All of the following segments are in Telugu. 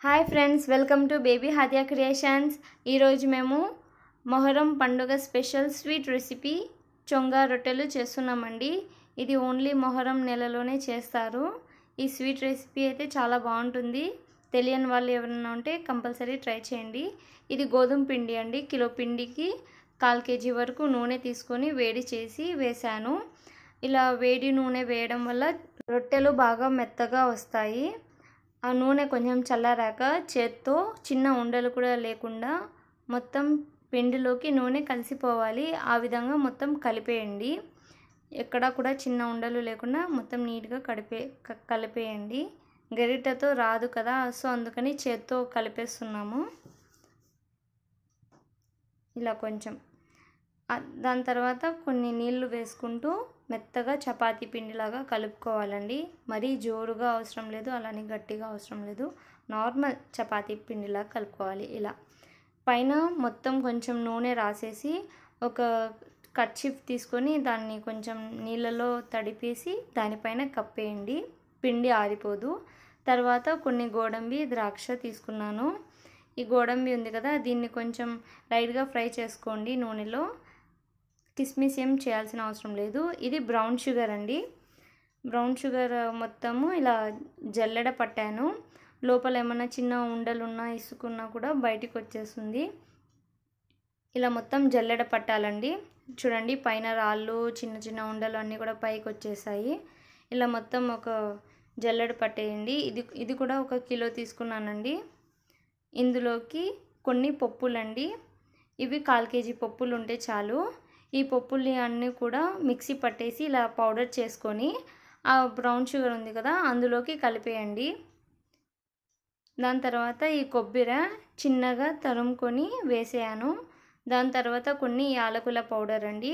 hi friends welcome to baby Hadiya creations ఈరోజు మేము మొహరం పండుగ స్పెషల్ స్వీట్ రెసిపీ చొంగా రొట్టెలు చేస్తున్నామండి ఇది ఓన్లీ మొహరం నెలలోనే చేస్తారు ఈ స్వీట్ రెసిపీ అయితే చాలా బాగుంటుంది తెలియని వాళ్ళు ఎవరైనా ఉంటే కంపల్సరీ ట్రై చేయండి ఇది గోధుమ పిండి అండి కిలో పిండికి కాల్ కేజీ వరకు నూనె తీసుకొని వేడి చేసి వేశాను ఇలా వేడి నూనె వేయడం వల్ల రొట్టెలు బాగా మెత్తగా వస్తాయి ఆ నూనె కొంచెం చల్లారాక చేత్తో చిన్న ఉండలు కూడా లేకుండా మొత్తం పిండిలోకి నూనె కలిసిపోవాలి ఆ విధంగా మొత్తం కలిపేయండి ఎక్కడా కూడా చిన్న ఉండలు లేకుండా మొత్తం నీట్గా కలిపే కలిపేయండి గరిటెతో రాదు కదా సో అందుకని చేత్తో కలిపేస్తున్నాము ఇలా కొంచెం దాని తర్వాత కొన్ని నీళ్లు వేసుకుంటూ మెత్తగా చపాతీ పిండిలాగా కలుపుకోవాలండి మరీ జోరుగా అవసరం లేదు అలానే గట్టిగా అవసరం లేదు నార్మల్ చపాతీ పిండిలాగా కలుపుకోవాలి ఇలా పైన మొత్తం కొంచెం నూనె రాసేసి ఒక కర్చిఫ్ తీసుకొని దాన్ని కొంచెం నీళ్ళలో తడిపేసి దానిపైన కప్పేయండి పిండి ఆరిపోదు తర్వాత కొన్ని గోడంబి ద్రాక్ష తీసుకున్నాను ఈ గోడంబి ఉంది కదా దీన్ని కొంచెం లైట్గా ఫ్రై చేసుకోండి నూనెలో కిస్మిస్ ఏం చేయాల్సిన అవసరం లేదు ఇది బ్రౌన్ షుగర్ అండి బ్రౌన్ షుగర్ మొత్తము ఇలా జల్లెడ పట్టాను లోపల ఏమైనా చిన్న ఉండలున్నా ఇసుకున్నా కూడా బయటికి వచ్చేస్తుంది ఇలా మొత్తం జల్లెడ పట్టాలండి చూడండి పైన రాళ్ళు చిన్న చిన్న ఉండలు అన్నీ కూడా పైకి వచ్చేసాయి ఇలా మొత్తం ఒక జల్లెడ పట్టేయండి ఇది ఇది కూడా ఒక కిలో తీసుకున్నానండి ఇందులోకి కొన్ని పప్పులండి ఇవి కాల్ కేజీ పప్పులు ఉంటే చాలు ఈ పప్పుల్ని అన్నీ కూడా మిక్సీ పట్టేసి ఇలా పౌడర్ చేసుకొని ఆ బ్రౌన్ షుగర్ ఉంది కదా అందులోకి కలిపేయండి దాని తర్వాత ఈ కొబ్బరి చిన్నగా తరుముకొని వేసేయాను దాని తర్వాత కొన్ని యాలకుల పౌడర్ అండి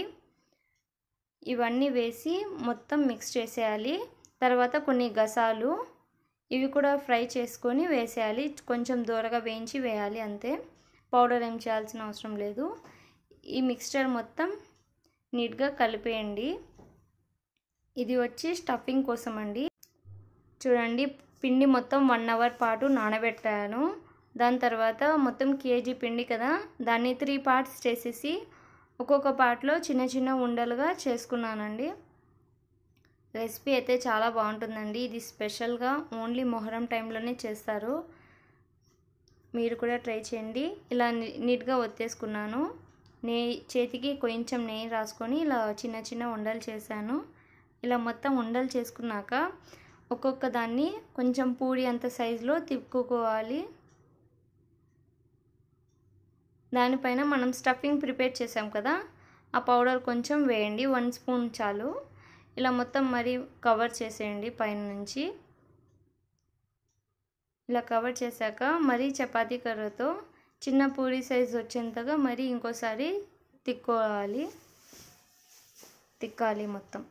ఇవన్నీ వేసి మొత్తం మిక్స్ చేసేయాలి తర్వాత కొన్ని గసాలు ఇవి కూడా ఫ్రై చేసుకొని వేసేయాలి కొంచెం దూరగా వేయించి వేయాలి అంతే పౌడర్ ఏం చేయాల్సిన అవసరం లేదు ఈ మిక్స్చర్ మొత్తం నీట్గా కలిపేయండి ఇది వచ్చి స్టఫింగ్ కోసం అండి చూడండి పిండి మొత్తం వన్ అవర్ పాటు నానబెట్టాను దాని తర్వాత మొత్తం కేజీ పిండి కదా దాన్ని త్రీ పార్ట్స్ చేసేసి ఒక్కొక్క పార్ట్లో చిన్న చిన్న ఉండలుగా చేసుకున్నానండి రెసిపీ అయితే చాలా బాగుంటుందండి ఇది స్పెషల్గా ఓన్లీ మొహరం టైంలోనే చేస్తారు మీరు కూడా ట్రై చేయండి ఇలా నీట్గా ఒత్తేసుకున్నాను నెయ్యి చేతికి కొంచెం నెయ్యి రాసుకొని ఇలా చిన్న చిన్న ఉండలు చేశాను ఇలా మొత్తం ఉండలు చేసుకున్నాక ఒక్కొక్క దాన్ని కొంచెం పూడి అంత సైజులో తిప్పుకోవాలి దానిపైన మనం స్టఫింగ్ ప్రిపేర్ చేసాం కదా ఆ పౌడర్ కొంచెం వేయండి వన్ స్పూన్ చాలు ఇలా మొత్తం మరి కవర్ చేసేయండి పైన నుంచి ఇలా కవర్ చేశాక మరీ చపాతీ కర్రతో చిన్న పూరి సైజ్ వచ్చేంతగా మరి ఇంకోసారి తిక్కోవాలి తిక్కాలి మొత్తం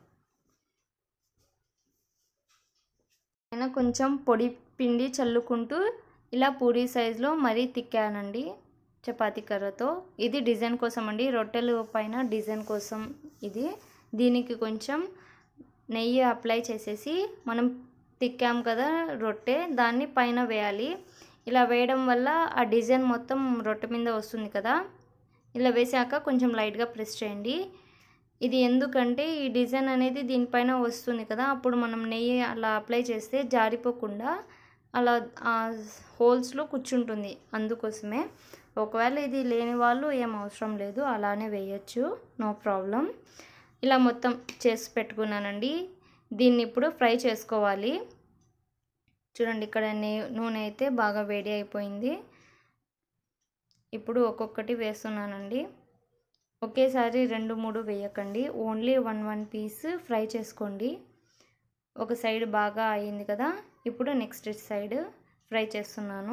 అయినా కొంచెం పొడి పిండి చల్లుకుంటూ ఇలా పూరి సైజులో మరీ తిక్కానండి చపాతీ కర్రతో ఇది డిజైన్ కోసం అండి రొట్టెలు పైన డిజైన్ కోసం ఇది దీనికి కొంచెం నెయ్యి అప్లై చేసేసి మనం తిక్కాం కదా రొట్టె దాన్ని పైన వేయాలి ఇలా వేయడం వల్ల ఆ డిజైన్ మొత్తం రొట్టె మీద వస్తుంది కదా ఇలా వేసాక కొంచెం లైట్గా ప్రెస్ చేయండి ఇది ఎందుకంటే ఈ డిజైన్ అనేది దీనిపైన వస్తుంది కదా అప్పుడు మనం నెయ్యి అలా అప్లై చేస్తే జారిపోకుండా అలా హోల్స్లో కూర్చుంటుంది అందుకోసమే ఒకవేళ ఇది లేని వాళ్ళు ఏం అవసరం లేదు అలానే వేయచ్చు నో ప్రాబ్లం ఇలా మొత్తం చేసి పెట్టుకున్నానండి దీన్ని ఇప్పుడు ఫ్రై చేసుకోవాలి చూడండి ఇక్కడ నూనె అయితే బాగా వేడి అయిపోయింది ఇప్పుడు ఒక్కొక్కటి వేస్తున్నానండి ఒకేసారి రెండు మూడు వేయకండి only one one piece fry చేసుకోండి ఒక సైడ్ బాగా అయింది కదా ఇప్పుడు నెక్స్ట్ సైడ్ ఫ్రై చేస్తున్నాను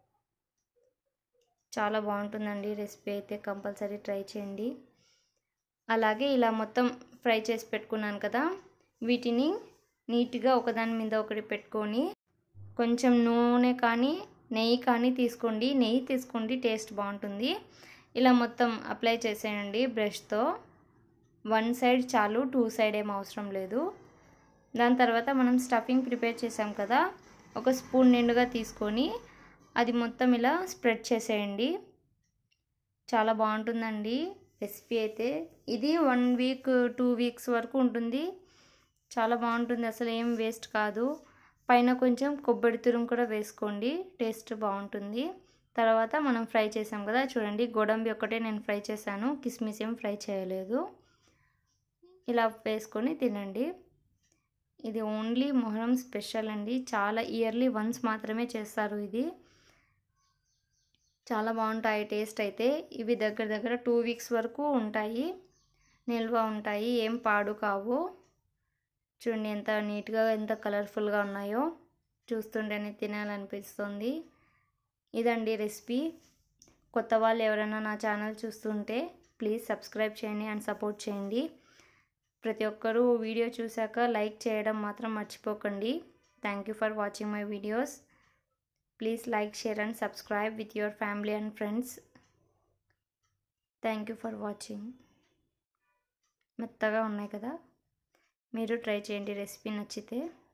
చాలా బాగుంటుందండి రెసిపీ అయితే కంపల్సరీ ట్రై చేయండి అలాగే ఇలా మొత్తం ఫ్రై చేసి పెట్టుకున్నాను కదా వీటిని నీట్గా ఒకదాని మీద ఒకటి పెట్టుకొని కొంచెం నూనె కానీ నెయ్యి కానీ తీసుకోండి నెయ్యి తీసుకోండి టేస్ట్ బాగుంటుంది ఇలా మొత్తం అప్లై చేసేయండి బ్రష్తో వన్ సైడ్ చాలు టూ సైడ్ ఏం అవసరం లేదు దాని తర్వాత మనం స్టఫింగ్ ప్రిపేర్ చేసాం కదా ఒక స్పూన్ నిండుగా తీసుకొని అది మొత్తం ఇలా స్ప్రెడ్ చేసేయండి చాలా బాగుంటుందండి రెసిపీ అయితే ఇది వన్ వీక్ టూ వీక్స్ వరకు ఉంటుంది చాలా బాగుంటుంది అసలు ఏం వేస్ట్ కాదు పైన కొంచెం కొబ్బరి తురుము కూడా వేసుకోండి టేస్ట్ బాగుంటుంది తర్వాత మనం ఫ్రై చేసాం కదా చూడండి గోడంబి ఒక్కటే నేను ఫ్రై చేశాను కిస్మిస్ ఏం ఫ్రై చేయలేదు ఇలా వేసుకొని తినండి ఇది ఓన్లీ మొహరం స్పెషల్ అండి చాలా ఇయర్లీ వన్స్ మాత్రమే చేస్తారు ఇది చాలా బాగుంటాయి టేస్ట్ అయితే ఇవి దగ్గర దగ్గర టూ వీక్స్ వరకు ఉంటాయి నిల్వ ఉంటాయి ఏం పాడు కావు చూడండి ఎంత నీట్గా ఎంత కలర్ఫుల్గా ఉన్నాయో చూస్తుంటేనే తినాలనిపిస్తుంది ఇదండి రెసిపీ కొత్త వాళ్ళు ఎవరైనా నా ఛానల్ చూస్తుంటే ప్లీజ్ సబ్స్క్రైబ్ చేయండి అండ్ సపోర్ట్ చేయండి ప్రతి ఒక్కరూ వీడియో చూశాక లైక్ చేయడం మాత్రం మర్చిపోకండి thank you for watching my videos please like share and subscribe with your family and friends thank you for watching మెత్తగా ఉన్నాయి కదా మీరు ట్రై చేయండి రెసిపీ నచ్చితే